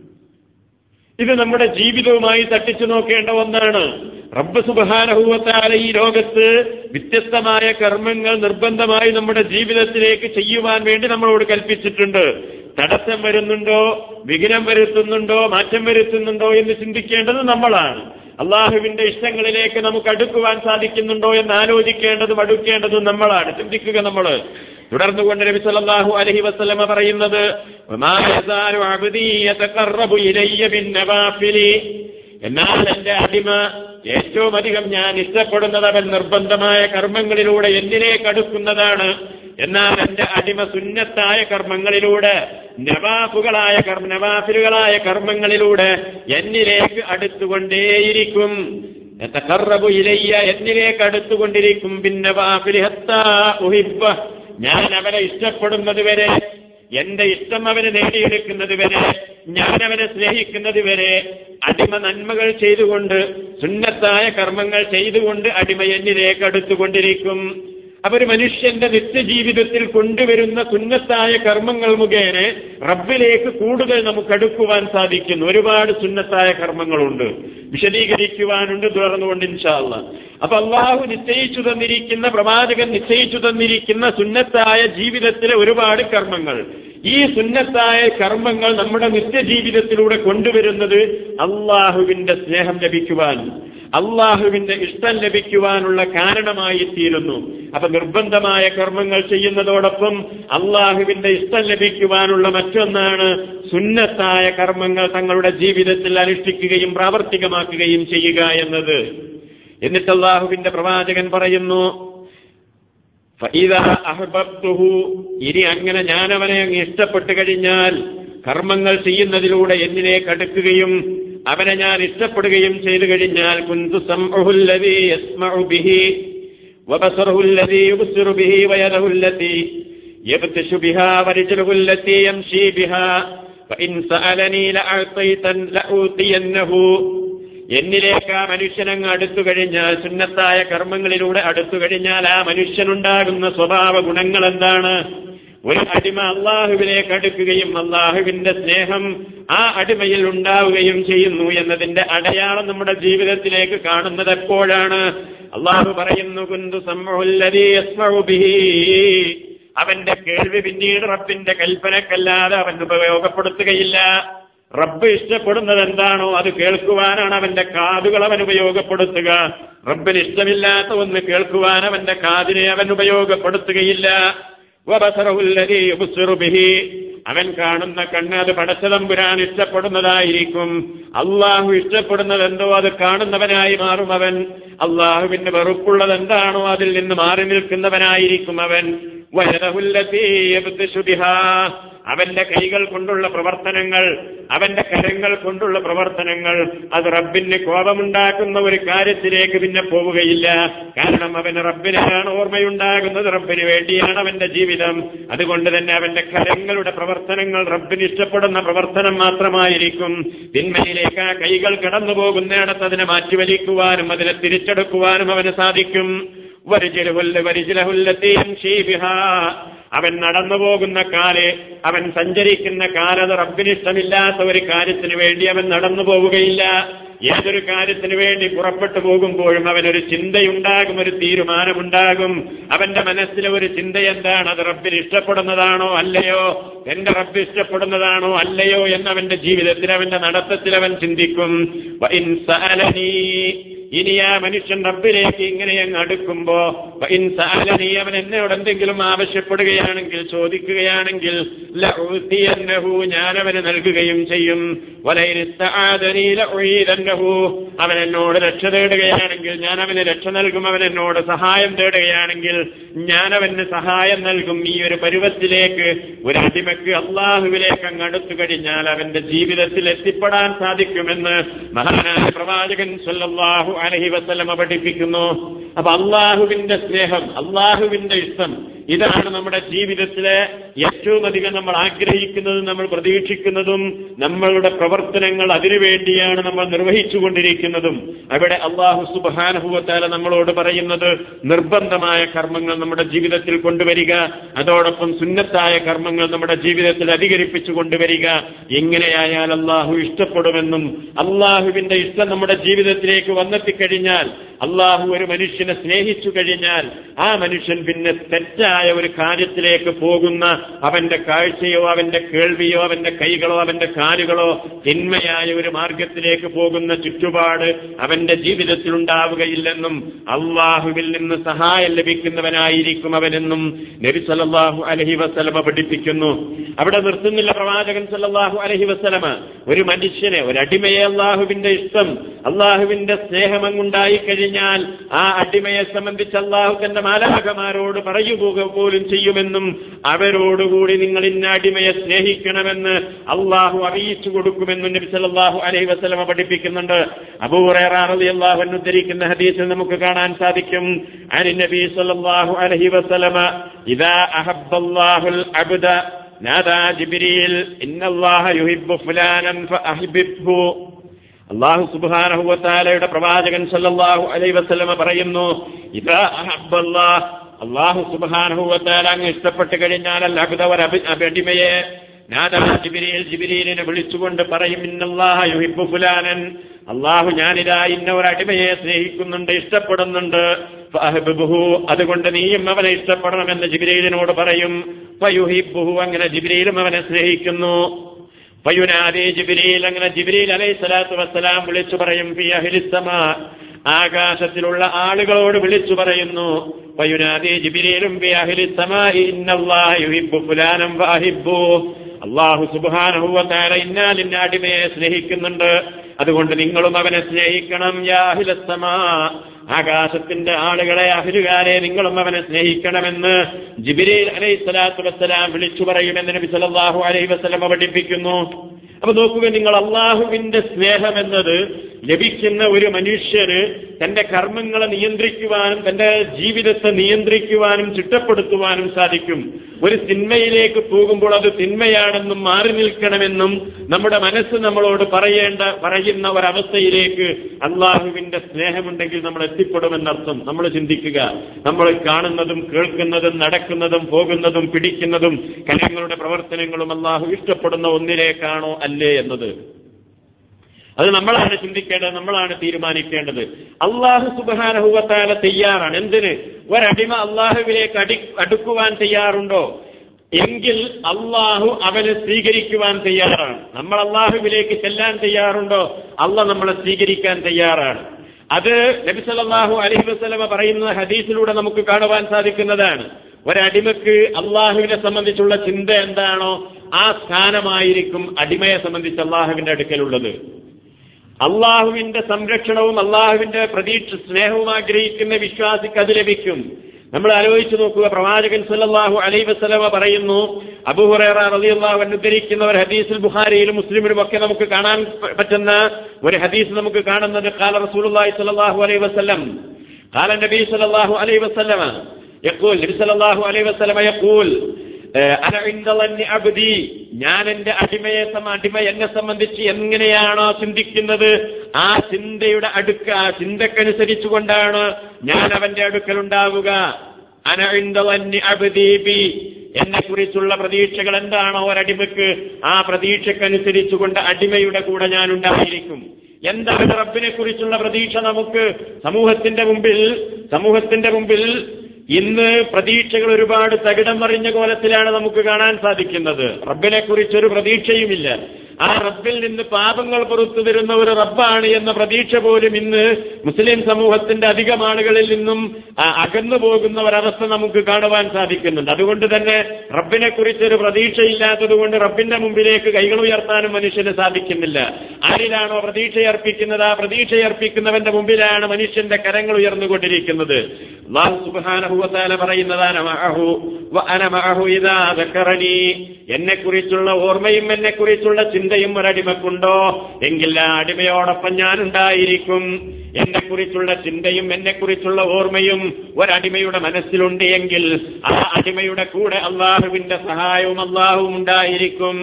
ഇത് നമ്മുടെ ജീവിതവുമായി തട്ടിച്ചു നോക്കേണ്ട ഒന്നാണ് റബ്ബ് സുബാനഹൂവത്താല ഈ ലോകത്ത് വ്യത്യസ്തമായ കർമ്മങ്ങൾ നിർബന്ധമായി നമ്മുടെ ജീവിതത്തിലേക്ക് ചെയ്യുവാൻ വേണ്ടി നമ്മളോട് കൽപ്പിച്ചിട്ടുണ്ട് തടസ്സം വരുന്നുണ്ടോ വിഘ്നം വരുത്തുന്നുണ്ടോ മാറ്റം വരുത്തുന്നുണ്ടോ എന്ന് ചിന്തിക്കേണ്ടത് നമ്മളാണ് അള്ളാഹുവിന്റെ ഇഷ്ടങ്ങളിലേക്ക് നമുക്ക് അടുക്കുവാൻ സാധിക്കുന്നുണ്ടോ എന്ന് ആലോചിക്കേണ്ടതും അടുക്കേണ്ടതും നമ്മളാണ് ചിന്തിക്കുക നമ്മൾ തുടർന്നുകൊണ്ട് നബി സല്ലല്ലാഹു അലൈഹി വസല്ലമ പറയുന്നത് വമാ യസാലു അബ്ദീ യതഖറബു ഇലയ്യ ബിന്നവാഫിലി എന്നാൽ എന്റെ അടിമ ഏറ്റവും അധികം ഞാൻ ഇഷ്ടപ്പെടുന്നത് അവൻ നിർബന്ധമായ കർമ്മങ്ങളിലൂടെ എന്നിലേക്ക് അടുക്കുന്നതാണ് എന്നാൽ എന്റെ അടിമ സുന്നത്തായ കർമ്മങ്ങളിലൂടെ നവാഫുകളായ കർമ്മ നവാഫിലുകളായ കർമ്മങ്ങളിലൂടെ എന്നിലേക്ക് അടുത്തുകൊണ്ടേയിരിക്കും യതഖറബു ഇലയ്യ എന്നിലേക്ക് അടുത്തുകൊണ്ടിരിക്കും ബിന്നവാഫിലി ഹത്താ ഉഹിബ്ബ ഞാൻ അവനെ ഇഷ്ടപ്പെടുന്നത് വരെ എന്റെ ഇഷ്ടം അവന് നേടിയെടുക്കുന്നത് വരെ ഞാൻ അവനെ സ്നേഹിക്കുന്നത് വരെ അടിമ നന്മകൾ ചെയ്തുകൊണ്ട് സുന്നത്തായ കർമ്മങ്ങൾ ചെയ്തുകൊണ്ട് അടിമ എന്നിലേക്ക് അടുത്തുകൊണ്ടിരിക്കും അപ്പൊ ഒരു മനുഷ്യന്റെ നിത്യജീവിതത്തിൽ കൊണ്ടുവരുന്ന സുന്നത്തായ കർമ്മങ്ങൾ മുഖേന റബ്ബിലേക്ക് കൂടുതൽ നമുക്ക് അടുക്കുവാൻ സാധിക്കുന്നു ഒരുപാട് സുന്നത്തായ കർമ്മങ്ങളുണ്ട് വിശദീകരിക്കുവാനുണ്ട് തുടർന്നുകൊണ്ട് ഇൻഷാല്ല അപ്പൊ അള്ളാഹു നിശ്ചയിച്ചു തന്നിരിക്കുന്ന പ്രവാചകൻ നിശ്ചയിച്ചു തന്നിരിക്കുന്ന സുന്നത്തായ ജീവിതത്തിലെ ഒരുപാട് കർമ്മങ്ങൾ ഈ സുന്നത്തായ കർമ്മങ്ങൾ നമ്മുടെ നിത്യജീവിതത്തിലൂടെ കൊണ്ടുവരുന്നത് അള്ളാഹുവിന്റെ സ്നേഹം ലഭിക്കുവാൻ അള്ളാഹുവിന്റെ ഇഷ്ടം ലഭിക്കുവാനുള്ള കാരണമായി തീരുന്നു അപ്പൊ നിർബന്ധമായ കർമ്മങ്ങൾ ചെയ്യുന്നതോടൊപ്പം അള്ളാഹുവിന്റെ ഇഷ്ടം ലഭിക്കുവാനുള്ള മറ്റൊന്നാണ് സുന്നത്തായ കർമ്മങ്ങൾ തങ്ങളുടെ ജീവിതത്തിൽ അനുഷ്ഠിക്കുകയും പ്രാവർത്തികമാക്കുകയും ചെയ്യുക എന്നത് എന്നിട്ട് അള്ളാഹുവിന്റെ പ്രവാചകൻ പറയുന്നു ഫഇദാ അഹ്ബബ്തുഹു ഇനി അങ്ങനെ ഞാൻ അവനെ അങ്ങ് ഇഷ്ടപ്പെട്ടു കഴിഞ്ഞാൽ കർമ്മങ്ങൾ ചെയ്യുന്നതിലൂടെ എന്നിലേക്ക് അടുക്കുകയും അവനെ ഞാൻ ഇഷ്ടപ്പെടുകയും ചെയ്തു കഴിഞ്ഞാൽ കുന്തു സംഅഹുല്ലദീ യസ്മഉ ബിഹി വബസറുഹു അല്ലദീ യുബ്സിറു ബിഹി വയദഹു അല്ലതീ യബ്തശു ബിഹാ വരിജലുഹു അല്ലതീ യംശി ബിഹാ ഫഇൻ സഅലനീ ലഅഅതൈതൻ ലഊതിയന്നഹു എന്നിലേക്ക് ആ മനുഷ്യനങ്ങ് അടുത്തു കഴിഞ്ഞാൽ സുന്നത്തായ കർമ്മങ്ങളിലൂടെ അടുത്തു കഴിഞ്ഞാൽ ആ മനുഷ്യനുണ്ടാകുന്ന സ്വഭാവ ഗുണങ്ങൾ എന്താണ് ഒരു അടിമ അള്ളാഹുവിലേക്ക് അടുക്കുകയും അള്ളാഹുവിന്റെ സ്നേഹം ആ അടിമയിൽ ഉണ്ടാവുകയും ചെയ്യുന്നു എന്നതിന്റെ അടയാളം നമ്മുടെ ജീവിതത്തിലേക്ക് കാണുന്നത് എപ്പോഴാണ് അള്ളാഹു പറയുന്നു കുന്തു സമ്മഉല്ലദീ യസ്മഉ ബിഹി അവന്റെ കേൾവി പിന്നീട് റബ്ബിന്റെ കൽപ്പനക്കല്ലാതെ അവൻ ഉപയോഗപ്പെടുത്തുകയില്ല റബ്ബ് ഇഷ്ടപ്പെടുന്നത് എന്താണോ അത് കേൾക്കുവാനാണ് അവന്റെ കാതുകൾ അവൻ ഉപയോഗപ്പെടുത്തുക റബ്ബിന് ഇഷ്ടമില്ലാത്ത ഒന്ന് കേൾക്കുവാൻ അവന്റെ കാതിനെ അവൻ ഉപയോഗപ്പെടുത്തുകയില്ല വബസറഹു അല്ലദീ യുബ്സിറു ബിഹി അവൻ കാണുന്ന കണ്ണ് അത് പടച്ചതമ്പുരാൻ ഇഷ്ടപ്പെടുന്നതായിരിക്കും അള്ളാഹു ഇഷ്ടപ്പെടുന്നത് എന്തോ അത് കാണുന്നവനായി മാറും അവൻ അള്ളാഹുവിന് വെറുപ്പുള്ളത് എന്താണോ അതിൽ നിന്ന് മാറി നിൽക്കുന്നവനായിരിക്കും അവൻ വയതഹുല്ലതീ അവന്റെ കൈകൾ കൊണ്ടുള്ള പ്രവർത്തനങ്ങൾ അവന്റെ കരങ്ങൾ കൊണ്ടുള്ള പ്രവർത്തനങ്ങൾ അത് റബ്ബിന് കോപമുണ്ടാക്കുന്ന ഒരു കാര്യത്തിലേക്ക് പിന്നെ പോവുകയില്ല കാരണം അവന് റബ്ബിനാണ് ഓർമ്മയുണ്ടാകുന്നത് റബ്ബിന് വേണ്ടിയാണ് അവന്റെ ജീവിതം അതുകൊണ്ട് തന്നെ അവന്റെ കരങ്ങളുടെ പ്രവർത്തനങ്ങൾ റബ്ബിന് ഇഷ്ടപ്പെടുന്ന പ്രവർത്തനം മാത്രമായിരിക്കും തിന്മയിലേക്ക് ആ കൈകൾ കടന്നു പോകുന്നിടത്ത് അതിനെ മാറ്റിവലിക്കുവാനും അതിനെ തിരിച്ചെടുക്കുവാനും അവന് സാധിക്കും വരിജിലഹുല്ല വരിജിലഹുല്ലത്തെയും അവൻ നടന്നു പോകുന്ന കാല് അവൻ സഞ്ചരിക്കുന്ന കാലത് റബ്ബിനിഷ്ടമില്ലാത്ത ഒരു കാര്യത്തിന് വേണ്ടി അവൻ നടന്നു പോവുകയില്ല ഏതൊരു കാര്യത്തിന് വേണ്ടി പുറപ്പെട്ടു പോകുമ്പോഴും അവനൊരു ചിന്തയുണ്ടാകും ഒരു തീരുമാനമുണ്ടാകും അവന്റെ മനസ്സിലെ ഒരു ചിന്ത എന്താണ് അത് റബ്ബിന് ഇഷ്ടപ്പെടുന്നതാണോ അല്ലയോ എന്റെ റബ്ബ് ഇഷ്ടപ്പെടുന്നതാണോ അല്ലയോ എന്നവന്റെ ജീവിതത്തിൽ അവന്റെ നടത്തത്തിൽ അവൻ ചിന്തിക്കും വഇൻ സഅലനീ ഇനി ആ മനുഷ്യൻ റബ്ബിലേക്ക് ഇങ്ങനെ അങ്ങ് അടുക്കുമ്പോ വഇൻ സഅലനീ അവൻ എന്നോട് എന്തെങ്കിലും ആവശ്യപ്പെടുകയാണെങ്കിൽ ചോദിക്കുകയാണെങ്കിൽ ലഉതിയന്നഹു ഞാൻ അവന് നൽകുകയും ചെയ്യും വലൈൻ ഇസ്തആദനീ ലഉഈദന്നഹു അവൻ എന്നോട് രക്ഷ തേടുകയാണെങ്കിൽ ഞാൻ അവന് രക്ഷ നൽകും അവൻ എന്നോട് സഹായം തേടുകയാണെങ്കിൽ ഞാൻ അവന് സഹായം നൽകും ഈ ഒരു പരുവത്തിലേക്ക് ഒരു അടിമക്ക് അള്ളാഹുവിലേക്ക് അങ്ങ് അടുത്തു കഴിഞ്ഞാൽ അവന്റെ ജീവിതത്തിൽ എത്തിപ്പെടാൻ സാധിക്കുമെന്ന് മഹാനായ പ്രവാചകൻ സല്ലല്ലാഹു അലൈഹി വസല്ലമ പഠിപ്പിക്കുന്നു അപ്പൊ അള്ളാഹുവിന്റെ സ്നേഹം അള്ളാഹുവിന്റെ ഇഷ്ടം ഇതാണ് നമ്മുടെ ജീവിതത്തിലെ ഏറ്റവും അധികം നമ്മൾ ആഗ്രഹിക്കുന്നതും നമ്മൾ പ്രതീക്ഷിക്കുന്നതും നമ്മളുടെ പ്രവർത്തനങ്ങൾ അതിനുവേണ്ടിയാണ് നമ്മൾ നിർവഹിച്ചുകൊണ്ടിരിക്കുന്നതും അവിടെ അള്ളാഹു സുബാനഹുവത്താല നമ്മളോട് പറയുന്നത് നിർബന്ധമായ കർമ്മങ്ങൾ നമ്മുടെ ജീവിതത്തിൽ കൊണ്ടുവരിക അതോടൊപ്പം സുന്നത്തായ കർമ്മങ്ങൾ നമ്മുടെ ജീവിതത്തിൽ അധികരിപ്പിച്ചു കൊണ്ടുവരിക എങ്ങനെയായാൽ അള്ളാഹു ഇഷ്ടപ്പെടുമെന്നും അള്ളാഹുവിന്റെ ഇഷ്ടം നമ്മുടെ ജീവിതത്തിലേക്ക് വന്നെത്തിക്കഴിഞ്ഞാൽ അള്ളാഹു ഒരു മനുഷ്യനെ സ്നേഹിച്ചു കഴിഞ്ഞാൽ ആ മനുഷ്യൻ പിന്നെ തെറ്റായ ഒരു കാര്യത്തിലേക്ക് പോകുന്ന അവന്റെ കാഴ്ചയോ അവന്റെ കേൾവിയോ അവന്റെ കൈകളോ അവന്റെ കാലുകളോ തിന്മയായ ഒരു മാർഗത്തിലേക്ക് പോകുന്ന ചുറ്റുപാട് അവന്റെ ജീവിതത്തിൽ ഉണ്ടാവുകയില്ലെന്നും അള്ളാഹുവിൽ നിന്ന് സഹായം ലഭിക്കുന്നവനായിരിക്കും അവനെന്നും നബി സല്ലല്ലാഹു അലഹി വസ്ലമ പഠിപ്പിക്കുന്നു അവിടെ നിർത്തുന്നില്ല പ്രവാചകൻ സല്ലല്ലാഹു അലഹി വസ്ലമ ഒരു മനുഷ്യനെ ഒരു അടിമയെ അള്ളാഹുവിന്റെ ഇഷ്ടം അള്ളാഹുവിന്റെ സ്നേഹം അങ്ങുണ്ടായി കഴിഞ്ഞാൽ ആ അടിമയെ സംബന്ധിച്ച് അള്ളാഹു തന്റെ മാലാഖമാരോട് പറയുക പോലും ചെയ്യുമെന്നും അവരോടുകൂടി നിങ്ങൾ ഇന്ന അടിമയെ സ്നേഹിക്കണമെന്ന് അള്ളാഹു അറിയിച്ചു കൊടുക്കുമെന്നും നബി സല്ലല്ലാഹു അലൈഹി വസല്ലമ പഠിപ്പിക്കുന്നുണ്ട് അബൂഹുറൈറ അള്ളാഹു ഉദ്ധരിക്കുന്ന ഹദീസിൽ നമുക്ക് കാണാൻ സാധിക്കും അനി നബി സല്ലല്ലാഹു അലൈഹി വസല്ലമ ഇദാ അഹബ്ബല്ലാഹുൽ അബ്ദ നാദാ ജിബ്രീൽ ഇന്നല്ലാഹ യുഹിബ്ബു ഫുലാനൻ ഫഅഹ്ബിബ്ഹു അള്ളാഹു സുബാനഹുവത്താലയുടെ പ്രവാചകൻ സല്ലല്ലാഹു അലൈ വസല്ലമ പറയുന്നു ഇതാ അഹബ്ബല്ലാഹ് അള്ളാഹു സുബാനഹുവത്താല അങ്ങ് ഇഷ്ടപ്പെട്ട് കഴിഞ്ഞാൽ അല്ലാഹുദവർ അടിമയെ നാദാ ജിബിരിയിൽ ജിബിരിയിലിനെ വിളിച്ചുകൊണ്ട് പറയും ഇന്നല്ലാഹ യുഹിബ്ബു ഫുലാനൻ അള്ളാഹു ഞാനിതാ ഇന്ന ഒരു അടിമയെ സ്നേഹിക്കുന്നുണ്ട് ഇഷ്ടപ്പെടുന്നുണ്ട് ഫഅഹ്ബിബ്ഹു അതുകൊണ്ട് നീയും അവനെ ഇഷ്ടപ്പെടണമെന്ന് ജിബിരിയിലിനോട് പറയും ഫയുഹിബ്ബുഹു അങ്ങനെ ജിബിരിയിലും അവനെ സ്നേഹിക്കുന്നു ഫയുനാദി ജിബിരിയിൽ അങ്ങനെ ജിബിരിൽ അലൈഹി സ്വലാത്തു വസ്സലാം വിളിച്ചു പറയും ഫി അഹ്ലിസ്സമാ ആകാശത്തിലുള്ള ആളുകളോട് വിളിച്ചു പറയുന്നു ഫയുനാദി ജിബിരിയിലും ഫി അഹ്ലിസ്സമാ ഇന്നല്ലാഹ യുഹിബ്ബു ഫുലാനം വഅഹിബ്ബു അള്ളാഹു സുബ്ഹാനഹു വതആല ഇന്നാലിന്ന അടിമയെ സ്നേഹിക്കുന്നുണ്ട് അതുകൊണ്ട് നിങ്ങളും അവനെ സ്നേഹിക്കണം യാ അഹ്ലസ്സമാ ആകാശത്തിന്റെ ആളുകളെ അഹിലുകാരെ നിങ്ങളും അവനെ സ്നേഹിക്കണമെന്ന് ജിബിരിൽ അലൈഹി സ്വലാത്തു വസ്സലാം വിളിച്ചു പറയുമെന്ന് നബി സല്ലല്ലാഹു അലൈഹി വസല്ലമ പഠിപ്പിക്കുന്നു അപ്പൊ നോക്കുക നിങ്ങൾ അള്ളാഹുവിന്റെ സ്നേഹം എന്നത് ലഭിക്കുന്ന ഒരു മനുഷ്യന് തന്റെ കർമ്മങ്ങളെ നിയന്ത്രിക്കുവാനും തന്റെ ജീവിതത്തെ നിയന്ത്രിക്കുവാനും ചിട്ടപ്പെടുത്തുവാനും സാധിക്കും ഒരു തിന്മയിലേക്ക് പോകുമ്പോൾ അത് തിന്മയാണെന്നും മാറി നിൽക്കണമെന്നും നമ്മുടെ മനസ്സ് നമ്മളോട് പറയേണ്ട പറയുന്ന ഒരവസ്ഥയിലേക്ക് അള്ളാഹുവിന്റെ സ്നേഹമുണ്ടെങ്കിൽ നമ്മൾ എത്തിപ്പെടുമെന്നർത്ഥം നമ്മൾ ചിന്തിക്കുക നമ്മൾ കാണുന്നതും കേൾക്കുന്നതും നടക്കുന്നതും പോകുന്നതും പിടിക്കുന്നതും കലങ്ങളുടെ പ്രവർത്തനങ്ങളും അള്ളാഹു ഇഷ്ടപ്പെടുന്ന ഒന്നിലേക്കാണോ അല്ലേ എന്നത് അത് നമ്മളാണ് ചിന്തിക്കേണ്ടത് നമ്മളാണ് തീരുമാനിക്കേണ്ടത് അള്ളാഹു സുബാനഹുവത്താല തയ്യാറാണ് എന്തിന് ഒരടിമ അള്ളാഹുവിലേക്ക് അടി അടുക്കുവാൻ തയ്യാറുണ്ടോ എങ്കിൽ അള്ളാഹു അവനെ സ്വീകരിക്കുവാൻ തയ്യാറാണ് നമ്മൾ അള്ളാഹുവിലേക്ക് ചെല്ലാൻ തയ്യാറുണ്ടോ അള്ള നമ്മളെ സ്വീകരിക്കാൻ തയ്യാറാണ് അത് നബി സല്ലല്ലാഹു അലൈഹി വസല്ലമ പറയുന്ന ഹദീസിലൂടെ നമുക്ക് കാണുവാൻ സാധിക്കുന്നതാണ് ഒരടിമക്ക് അള്ളാഹുവിനെ സംബന്ധിച്ചുള്ള ചിന്ത എന്താണോ ആ സ്ഥാനമായിരിക്കും അടിമയെ സംബന്ധിച്ച് അള്ളാഹുവിന്റെ അടുക്കലുള്ളത് അള്ളാഹുവിന്റെ സംരക്ഷണവും അള്ളാഹുവിന്റെ പ്രതീക്ഷ സ്നേഹവും ആഗ്രഹിക്കുന്ന വിശ്വാസിക്ക് അത് ലഭിക്കും നമ്മൾ ആലോചിച്ച് നോക്കുക പ്രവാചകൻ സല്ലല്ലാഹു അലൈഹി വസല്ലമ പറയുന്നു അബൂഹുറൈറ റളിയല്ലാഹു അൻഹു ഉദ്ധരിക്കുന്ന ഒരു ഹദീസിൽ ബുഖാരിയിലും മുസ്ലിമിലും ഒക്കെ നമുക്ക് കാണാൻ പ- പറ്റുന്ന ഒരു ഹദീസ് നമുക്ക് കാണുന്നത് കാല റസൂലുള്ളാഹി സ്വല്ലല്ലാഹു അലൈഹി വസല്ലം قال النبي صلى الله عليه وسلم يقول النبي صلى الله عليه وسلم يقول അന ഇന്ദലന്നി അബ്ദി ഞാൻ എന്റെ അടിമയെ സമ അടിമ എന്നെ സംബന്ധിച്ച് എങ്ങനെയാണോ ചിന്തിക്കുന്നത് ആ ചിന്തയുടെ അടുക്ക ആ ചിന്തക്കനുസരിച്ചുകൊണ്ടാണ് ഞാൻ അവന്റെ അടുക്കൽ ഉണ്ടാവുക അന ഇന്ദലന്നി അബ്ദി ബി എന്നെ കുറിച്ചുള്ള പ്രതീക്ഷകൾ എന്താണോ ഒരടിമക്ക് ആ പ്രതീക്ഷക്കനുസരിച്ചുകൊണ്ട് അടിമയുടെ കൂടെ ഞാൻ ഉണ്ടായിരിക്കും എന്താണ് റബ്ബിനെ കുറിച്ചുള്ള പ്രതീക്ഷ നമുക്ക് സമൂഹത്തിന്റെ മുമ്പിൽ സമൂഹത്തിന്റെ മുമ്പിൽ ഇന്ന് പ്രതീക്ഷകൾ ഒരുപാട് തകിടം മറിഞ്ഞ കോലത്തിലാണ് നമുക്ക് കാണാൻ സാധിക്കുന്നത് റബ്ബിനെ കുറിച്ചൊരു പ്രതീക്ഷയുമില്ല ആ റബ്ബിൽ നിന്ന് പാപങ്ങൾ പുറത്തു തരുന്ന ഒരു റബ്ബാണ് എന്ന പ്രതീക്ഷ പോലും ഇന്ന് മുസ്ലിം സമൂഹത്തിന്റെ അധികം ആളുകളിൽ നിന്നും ആ, അകന്നു പോകുന്ന ഒരവസ്ഥ നമുക്ക് കാണുവാൻ സാധിക്കുന്നുണ്ട് അതുകൊണ്ട് തന്നെ റബ്ബിനെ കുറിച്ചൊരു പ്രതീക്ഷയില്ലാത്തത് കൊണ്ട് റബ്ബിന്റെ മുമ്പിലേക്ക് കൈകൾ ഉയർത്താനും മനുഷ്യന് സാധിക്കുന്നില്ല ആരിലാണോ പ്രതീക്ഷയർപ്പിക്കുന്നത് ആ പ്രതീക്ഷയർപ്പിക്കുന്നവന്റെ മുമ്പിലാണ് മനുഷ്യന്റെ കരങ്ങൾ ഉയർന്നുകൊണ്ടിരിക്കുന്നത് അല്ലാഹു സുബ്ഹാനഹു വ തആല പറയുന്നതാണ് മഅഹു വ അന മഅഹു ഇദാ ദക്കറനി എന്നെ കുറിച്ചുള്ള ഓർമ്മയും എന്നെ കുറിച്ചുള്ള ചിന്തയും ഒരടിമക്കുണ്ടോ എങ്കിൽ ആ അടിമയോടൊപ്പം ഞാൻ ഉണ്ടായിരിക്കും എന്നെ കുറിച്ചുള്ള ചിന്തയും എന്നെ കുറിച്ചുള്ള ഓർമ്മയും ഒരടിമയുടെ മനസ്സിലുണ്ട് എങ്കിൽ ആ അടിമയുടെ കൂടെ അള്ളാഹുവിന്റെ സഹായവും അള്ളാഹുവും ഉണ്ടായിരിക്കും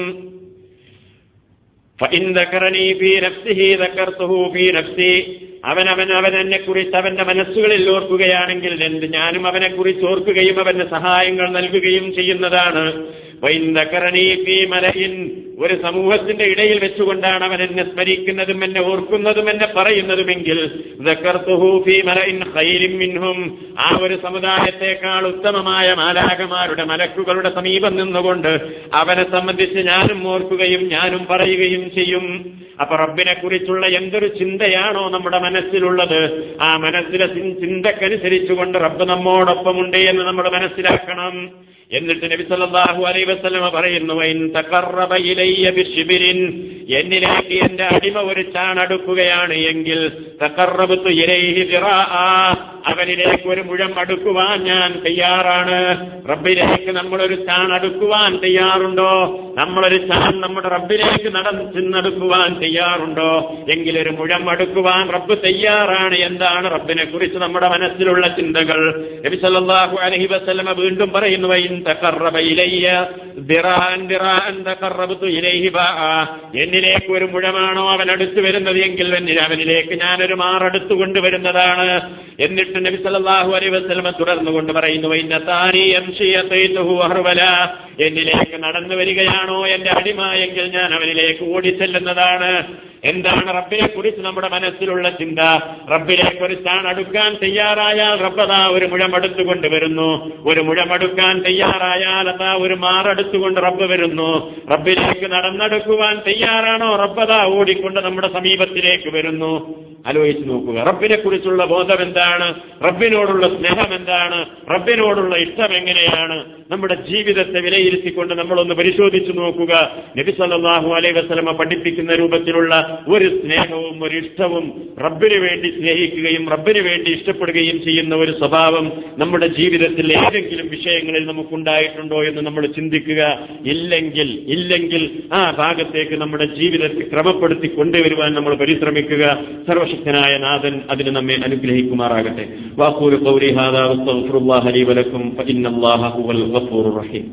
فإن ذكرني في نفسه ذكرته في نفسي അവൻ അവൻ അവൻ എന്നെ കുറിച്ച് അവന്റെ മനസ്സുകളിൽ ഓർക്കുകയാണെങ്കിൽ എന്ത് ഞാനും അവനെ കുറിച്ച് ഓർക്കുകയും അവന് സഹായങ്ങൾ നൽകുകയും ചെയ്യുന്നതാണ് വൈൻ ذكرني في ملئ ഒരു സമൂഹത്തിന്റെ ഇടയിൽ വെച്ചുകൊണ്ടാണ് അവൻ എന്നെ സ്മരിക്കുന്നതും എന്നെ ഓർക്കുന്നതും എന്നെ പറയുന്നതുമെങ്കിൽ ذكرته في ملئ خير منهم ആ ഒരു സമുദായത്തെക്കാൾ ഉത്തമമായ മാലാകമാരുടെ മലക്കുകളുടെ സമീപം നിന്നുകൊണ്ട് അവനെ സംബന്ധിച്ച് ഞാനും ഓർക്കുകയും ഞാനും പറയുകയും ചെയ്യും അപ്പൊ റബ്ബിനെ കുറിച്ചുള്ള എന്തൊരു ചിന്തയാണോ നമ്മുടെ മനസ്സിലുള്ളത് ആ മനസ്സിലെ ചിൻ- ചിന്തക്കനുസരിച്ചുകൊണ്ട് റബ്ബ് നമ്മോടൊപ്പമുണ്ട് എന്ന് നമ്മൾ മനസ്സിലാക്കണം എന്നിട്ട് നബി സല്ലല്ലാഹു അലൈഹി വസല്ലമ പറയുന്നു "വൈൻ തഖറബ ഇലയ്യ ബിശ്ബിരിൻ എന്നിലേക്ക് എന്റെ അടിമ ഒരു ചാണടുക്കുകയാണ് എങ്കിൽ തഖറബതു ഇലൈഹി ദിറാആ അവനിലേക്ക് ഒരു മുഴം അടുക്കുവാൻ ഞാൻ തയ്യാറാണ് റബ്ബിലേക്ക് നമ്മളൊരു ചാൺ അടുക്കുവാൻ തയ്യാറുണ്ടോ നമ്മളൊരു ചാൺ നമ്മുടെ റബ്ബിലേക്ക് നടന്ന് ചെന്നടുക്കുവാൻ തയ്യാറുണ്ടോ എങ്കിലൊരു മുഴം അടുക്കുവാൻ റബ്ബ് തയ്യാറാണ് എന്താണ് റബ്ബിനെ കുറിച്ച് നമ്മുടെ മനസ്സിലുള്ള ചിന്തകൾ നബി സല്ലല്ലാഹു അലൈഹി വസല്ലമ വീണ്ടും പറയുന്നു "വൈൻ തഖറബ ഇലയ്യ ദിറാഅൻ ദിറാഅൻ തഖറബതു ഇലൈഹി ബാഅ." എന്നിലേക്ക് ഒരു മുഴമാണോ അവൻ അടുത്തു വരുന്നത് എങ്കിൽ എന്നിൽ അവനിലേക്ക് ഞാനൊരു മാറടുത്തു കൊണ്ടുവരുന്നതാണ് എന്നിട്ട് നബി സല്ലല്ലാഹു അലൈഹി വസല്ലമ തുടർന്നു കൊണ്ട് പറയുന്നു "വൈന്നതാനി യംശി യതൈതുഹു അഹ്റവല." എന്നിലേക്ക് നടന്നു വരികയാണോ എന്റെ അടിമ എങ്കിൽ ഞാൻ അവനിലേക്ക് ഓടിച്ചെല്ലുന്നതാണ് എന്താണ് റബ്ബിനെ കുറിച്ച് നമ്മുടെ മനസ്സിലുള്ള ചിന്ത റബ്ബിലേക്ക് ഒരു ചാൺ അടുക്കാൻ തയ്യാറായാൽ റബ്ബതാ ഒരു മുഴം അടുത്തുകൊണ്ട് വരുന്നു ഒരു മുഴം അടുക്കാൻ തയ്യാറായാൽ അതാ ഒരു മാറടുത്തുകൊണ്ട് റബ്ബ് വരുന്നു റബ്ബിലേക്ക് നടന്നെടുക്കുവാൻ തയ്യാറാണോ റബ്ബതാ ഓടിക്കൊണ്ട് നമ്മുടെ സമീപത്തിലേക്ക് വരുന്നു ആലോചിച്ച് നോക്കുക റബ്ബിനെ കുറിച്ചുള്ള ബോധം എന്താണ് റബ്ബിനോടുള്ള സ്നേഹം എന്താണ് റബ്ബിനോടുള്ള ഇഷ്ടം എങ്ങനെയാണ് നമ്മുടെ ജീവിതത്തെ വിലയിരുത്തിക്കൊണ്ട് നമ്മളൊന്ന് പരിശോധിച്ചു നോക്കുക നബി സല്ലല്ലാഹു അലൈഹി വസല്ലമ പഠിപ്പിക്കുന്ന രൂപത്തിലുള്ള ഒരു സ്നേഹവും ഒരു ഇഷ്ടവും റബ്ബിന് വേണ്ടി സ്നേഹിക്കുകയും റബ്ബിന് വേണ്ടി ഇഷ്ടപ്പെടുകയും ചെയ്യുന്ന ഒരു സ്വഭാവം നമ്മുടെ ജീവിതത്തിൽ ഏതെങ്കിലും വിഷയങ്ങളിൽ നമുക്കുണ്ടായിട്ടുണ്ടോ എന്ന് നമ്മൾ ചിന്തിക്കുക ഇല്ലെങ്കിൽ ഇല്ലെങ്കിൽ ആ ഭാഗത്തേക്ക് നമ്മുടെ ജീവിതത്തെ ക്രമപ്പെടുത്തി കൊണ്ടുവരുവാൻ നമ്മൾ പരിശ്രമിക്കുക സർവശക്തനായ നാഥൻ അതിന് നമ്മെ അനുഗ്രഹിക്കുമാറാകട്ടെ വാക്കൂൽ قولي هذا واستغفر الله لي ولكم فإن الله هو الغفور الرحيم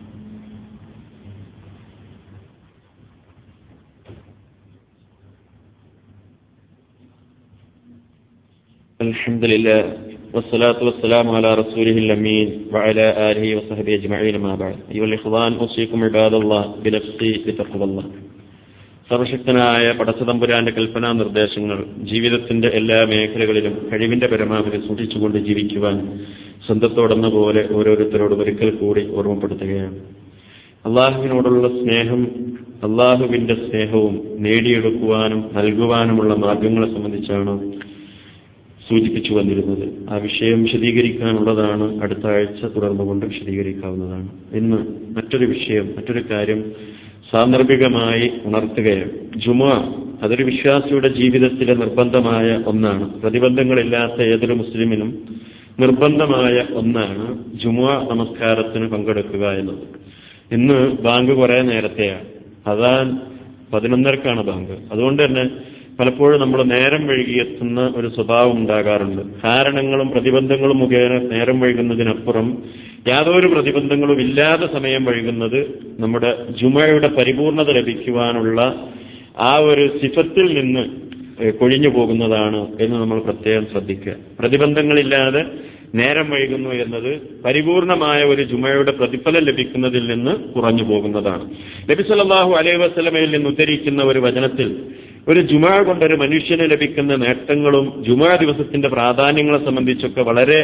الحمد لله والصلاة والسلام على رسوله الأمين وعلى آله وصحبه أجمعين ما بعد أيها الإخوان أوصيكم عباد الله بنفسي بتقوى الله സർവശക്തനായ പടച്ചതമ്പുരാന്റെ കൽപ്പനാ നിർദ്ദേശങ്ങൾ ജീവിതത്തിന്റെ എല്ലാ മേഖലകളിലും കഴിവിന്റെ പരമാവധി സൂക്ഷിച്ചുകൊണ്ട് ജീവിക്കുവാൻ സ്വന്തത്തോടെന്ന പോലെ ഓരോരുത്തരോടും ഒരിക്കൽ കൂടി ഓർമ്മപ്പെടുത്തുകയാണ് അള്ളാഹുവിനോടുള്ള സ്നേഹം അള്ളാഹുവിന്റെ സ്നേഹവും നേടിയെടുക്കുവാനും നൽകുവാനുമുള്ള മാർഗങ്ങളെ സംബന്ധിച്ചാണ് സൂചിപ്പിച്ചു വന്നിരുന്നത് ആ വിഷയം വിശദീകരിക്കാനുള്ളതാണ് അടുത്ത ആഴ്ച തുടർന്നുകൊണ്ട് വിശദീകരിക്കാവുന്നതാണ് ഇന്ന് മറ്റൊരു വിഷയം മറ്റൊരു കാര്യം സാന്ദർഭികമായി ഉണർത്തുകയാണ് ജുമ അതൊരു വിശ്വാസിയുടെ ജീവിതത്തിലെ നിർബന്ധമായ ഒന്നാണ് പ്രതിബന്ധങ്ങളില്ലാത്ത ഏതൊരു മുസ്ലിമിനും നിർബന്ധമായ ഒന്നാണ് ജുമുഅ നമസ്കാരത്തിന് പങ്കെടുക്കുക എന്നത് ഇന്ന് ബാങ്ക് കുറെ നേരത്തെയാണ് അതാൻ പതിനൊന്നരക്കാണ് ബാങ്ക് അതുകൊണ്ട് തന്നെ പലപ്പോഴും നമ്മൾ നേരം വൈകിയെത്തുന്ന ഒരു സ്വഭാവം ഉണ്ടാകാറുണ്ട് കാരണങ്ങളും പ്രതിബന്ധങ്ങളും മുഖേന നേരം വൈകുന്നതിനപ്പുറം യാതൊരു പ്രതിബന്ധങ്ങളും ഇല്ലാതെ സമയം വൈകുന്നത് നമ്മുടെ ജുമയുടെ പരിപൂർണത ലഭിക്കുവാനുള്ള ആ ഒരു സിഫത്തിൽ നിന്ന് ഏഹ്, കൊഴിഞ്ഞു പോകുന്നതാണ് എന്ന് നമ്മൾ പ്രത്യേകം ശ്രദ്ധിക്കുക പ്രതിബന്ധങ്ങളില്ലാതെ നേരം വൈകുന്നു എന്നത് പരിപൂർണമായ ഒരു ജുമയുടെ പ്രതിഫലം ലഭിക്കുന്നതിൽ നിന്ന് കുറഞ്ഞു പോകുന്നതാണ് നബി സല്ലല്ലാഹു അലൈഹി വസല്ലമയിൽ നിന്ന് ഉദ്ധരിക്കുന്ന ഒരു വചനത്തിൽ ഒരു ജുമ കൊണ്ടൊരു മനുഷ്യന് ലഭിക്കുന്ന നേട്ടങ്ങളും ജുമാ ദിവസത്തിന്റെ പ്രാധാന്യങ്ങളെ സംബന്ധിച്ചൊക്കെ വളരെ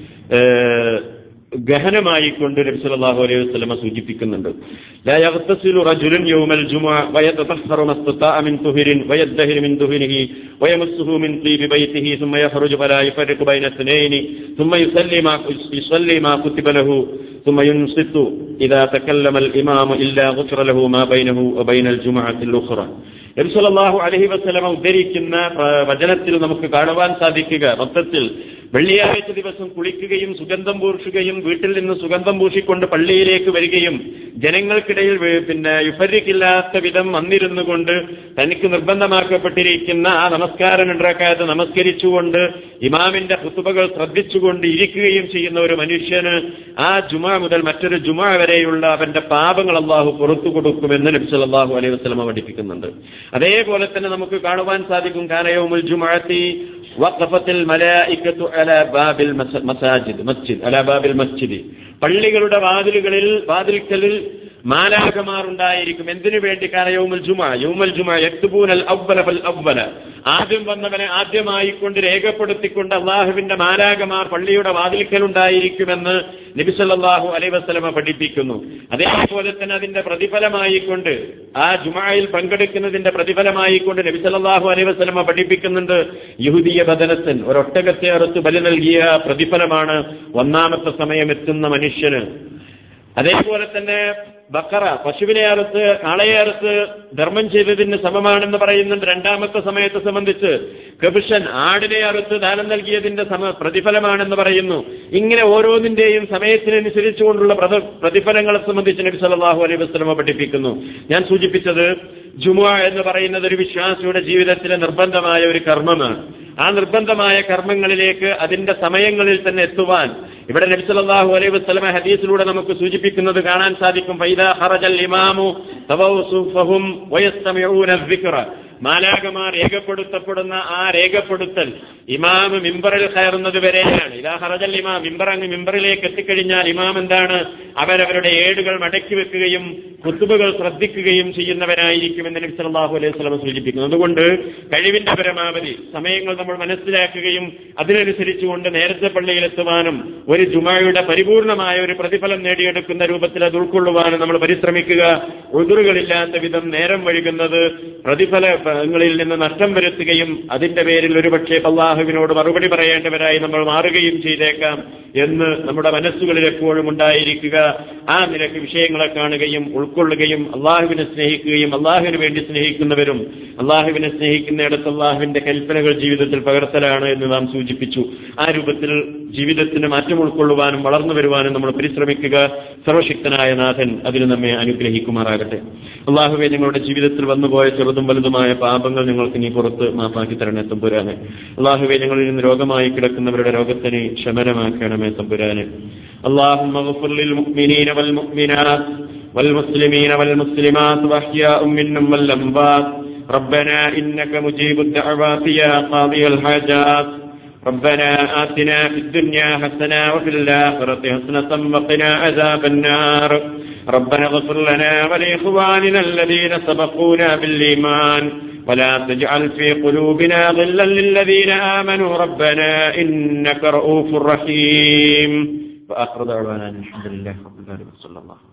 ഏഹ്, ഗഹനമായിക്കൊണ്ട് നബി സല്ലല്ലാഹു അലൈഹി വസല്ലമ സൂചിപ്പിക്കുന്നുണ്ട് ലാ യഗ്തസിലു റജുലുൻ യൗമൽ ജുമുഅ വയതതഹറു മസ്തതാഅ മിൻ തുഹരിൻ വയദ്ദഹിരു മിൻ ദുഹനിഹി വയമസ്സുഹു മിൻ തീബി ബൈതിഹി ثم يخرج فلا يفرق بين اثنين ثم يصلي ما يصلي ما كتب له ثم ينصت إذا تكلم الإمام إلا غفر له ما بينه وبين الجمعة الأخرى നബി സല്ലല്ലാഹു അലൈഹി വസല്ലമ ഉദ്ധരിക്കുന്ന ആ, വചനത്തിൽ നമുക്ക് കാണുവാൻ സാധിക്കുക മൊത്തത്തിൽ വെള്ളിയാഴ്ച ദിവസം കുളിക്കുകയും സുഗന്ധം പൂർഷുകയും വീട്ടിൽ നിന്ന് സുഗന്ധം പൂഷിക്കൊണ്ട് പള്ളിയിലേക്ക് വരികയും ജനങ്ങൾക്കിടയിൽ വേ- പിന്നെ യുഫരിക്കില്ലാത്ത വിധം വന്നിരുന്നു കൊണ്ട് തനിക്ക് നിർബന്ധമാക്കപ്പെട്ടിരിക്കുന്ന ആ നമസ്കാരം ഉണ്ടാക്കാതെ നമസ്കരിച്ചുകൊണ്ട് ഇമാമിന്റെ കുത്തുബകൾ ശ്രദ്ധിച്ചുകൊണ്ട് ഇരിക്കുകയും ചെയ്യുന്ന ഒരു മനുഷ്യന് ആ ജുമ മുതൽ മറ്റൊരു ജുമ വരെയുള്ള അവന്റെ പാപങ്ങൾ അള്ളാഹു പുറത്തു കൊടുക്കുമെന്ന് നബി സല്ലല്ലാഹു അലൈഹി വസല്ലമ പഠിപ്പിക്കുന്നുണ്ട് അതേപോലെ തന്നെ നമുക്ക് കാണുവാൻ സാധിക്കും കാനയവുമുൽ ജുമഅത്തി വഖഫത്തിൽ മലായിക്കത്തു അലാ ബാബിൽ മസ- മസാജിദ് മസ്ജിദ് അലാ ബാബിൽ മസ്ജിദ് പള്ളികളുടെ വാതിലുകളിൽ വാതിൽക്കലിൽ മാലാകമാർ ഉണ്ടായിരിക്കും എന്തിനു വേണ്ടി കാന യൗമുൽ ജുമ യൗമുൽ ജുമ യക്തുബൂനൽ അവ്വല ഫൽ അവ്വല ആദ്യം വന്നവനെ ആദ്യമായിക്കൊണ്ട് രേഖപ്പെടുത്തിക്കൊണ്ട് അള്ളാഹുവിന്റെ മാലാകമാർ പള്ളിയുടെ വാതിൽക്കൽ ഉണ്ടായിരിക്കുമെന്ന് നബി സല്ലല്ലാഹു അലൈഹി വസല്ലമ പഠിപ്പിക്കുന്നു അതേപോലെ തന്നെ അതിന്റെ പ്രതിഫലമായിക്കൊണ്ട് ആ ജുമായിൽ പങ്കെടുക്കുന്നതിന്റെ പ്രതിഫലമായിക്കൊണ്ട് നബി സല്ലല്ലാഹു അലൈഹി വസല്ലമ പഠിപ്പിക്കുന്നുണ്ട് യഹൂദിയ ബദനത്തൻ ഒരൊട്ടകത്തെ അറുത്ത് ബലി നൽകിയ പ്രതിഫലമാണ് ഒന്നാമത്തെ സമയം എത്തുന്ന മനുഷ്യന് അതേപോലെ തന്നെ ബക്കറ പശുവിനെ അറുത്ത് കാളയെ അറുത്ത് ധർമ്മം ചെയ്തതിന് സമമാണെന്ന് പറയുന്നുണ്ട് രണ്ടാമത്തെ സമയത്തെ സംബന്ധിച്ച് കബുഷൻ ആടിനെ അറുത്ത് ദാനം നൽകിയതിന്റെ സമ പ്രതിഫലമാണെന്ന് പറയുന്നു ഇങ്ങനെ ഓരോന്നിന്റെയും സമയത്തിനനുസരിച്ചുകൊണ്ടുള്ള പ്രത- പ്രതിഫലങ്ങളെ സംബന്ധിച്ച് നബി സല്ലല്ലാഹു അലൈഹി വസല്ലമ പഠിപ്പിക്കുന്നു ഞാൻ സൂചിപ്പിച്ചത് ജുമുഅ എന്ന് പറയുന്നത് ഒരു വിശ്വാസിയുടെ ജീവിതത്തിലെ നിർബന്ധമായ ഒരു കർമ്മമാണ് ആ നിർബന്ധമായ കർമ്മങ്ങളിലേക്ക് അതിന്റെ സമയങ്ങളിൽ തന്നെ എത്തുവാൻ ഇവിടെ നബി സല്ലല്ലാഹു അലൈഹി വസല്ലമ ഹദീസിലൂടെ നമുക്ക് സൂചിപ്പിക്കുന്നത് കാണാൻ സാധിക്കും ഫൈദാ ഖറജൽ ഇമാമു തവൗ സുഫഹും വയസ്തമിഊന الذിക്റ മാലാകമാർ രേഖപ്പെടുത്തപ്പെടുന്ന ആ രേഖപ്പെടുത്തൽ ഇമാം മിമ്പറിൽ കയറുന്നത് വരെയാണ് ഇതാ ഹറജൽ ഇമാം മിമ്പർ അങ്ങ് മിമ്പറിലേക്ക് എത്തിക്കഴിഞ്ഞാൽ ഇമാം എന്താണ് അവരവരുടെ ഏടുകൾ മടക്കി വെക്കുകയും കുത്തുബുകൾ ശ്രദ്ധിക്കുകയും ചെയ്യുന്നവരായിരിക്കുമെന്ന് നബി സല്ലല്ലാഹു അലൈഹി വസല്ലം സൂചിപ്പിക്കുന്നു അതുകൊണ്ട് കഴിവിന്റെ പരമാവധി സമയങ്ങൾ നമ്മൾ മനസ്സിലാക്കുകയും അതിനനുസരിച്ചുകൊണ്ട് നേരത്തെ പള്ളിയിലെത്തുവാനും ഒരു ജുമായുടെ പരിപൂർണമായ ഒരു പ്രതിഫലം നേടിയെടുക്കുന്ന രൂപത്തിൽ അത് ഉൾക്കൊള്ളുവാനും നമ്മൾ പരിശ്രമിക്കുക ഉതുറുകളില്ലാത്ത വിധം നേരം വഴുകുന്നത് പ്രതിഫലങ്ങളിൽ നിന്ന് നഷ്ടം വരുത്തുകയും അതിന്റെ പേരിൽ ഒരുപക്ഷെ അള്ളാഹുവിനോട് മറുപടി പറയേണ്ടവരായി നമ്മൾ മാറുകയും ചെയ്തേക്കാം എന്ന് നമ്മുടെ മനസ്സുകളിൽ എപ്പോഴും ഉണ്ടായിരിക്കുക ആ നിലക്ക് വിഷയങ്ങളെ കാണുകയും ഉൾക്കൊള്ളുകയും അള്ളാഹുവിനെ സ്നേഹിക്കുകയും അള്ളാഹുവിന് വേണ്ടി സ്നേഹിക്കുന്നവരും അള്ളാഹുവിനെ സ്നേഹിക്കുന്നിടത്ത് അള്ളാഹുവിന്റെ കൽപ്പനകൾ ജീവിതത്തിൽ പകർത്തലാണ് എന്ന് നാം സൂചിപ്പിച്ചു ആ രൂപത്തിൽ ജീവിതത്തിന് മാറ്റം ഉൾക്കൊള്ളുവാനും വളർന്നു വരുവാനും നമ്മൾ പരിശ്രമിക്കുക സർവശക്തനായ നാഥൻ അതിന് നമ്മെ അനുഗ്രഹിക്കുമാറാകട്ടെ അള്ളാഹുവെ ഞങ്ങളുടെ ജീവിതത്തിൽ വന്നുപോയ ചെറുതും വലുതുമായ പാപങ്ങൾ ഞങ്ങൾക്ക് നീ പുറത്ത് മാപ്പാക്കി തരണേ തമ്പുരാനെ അള്ളാഹുവെ ഞങ്ങളിൽ നിന്ന് രോഗമായി കിടക്കുന്നവരുടെ രോഗത്തിന് ശമനമാക്കണമേ തമ്പുരാനെ اللهم اغفر للمؤمنين والمؤمنات والمسلمين والمسلمات وأحياء منهم والأموات ربنا إنك مجيب الدعوات يا قاضي الحاجات ربنا آتنا في الدنيا حسنة وفي الآخرة حسنة وقنا عذاب النار ربنا اغفر لنا ولإخواننا الذين سبقونا بالإيمان ولا تجعل في قلوبنا غلا للذين آمنوا ربنا إنك رؤوف رحيم وآخر دعوانا أن الحمد لله رب العالمين صلى الله عليه وسلم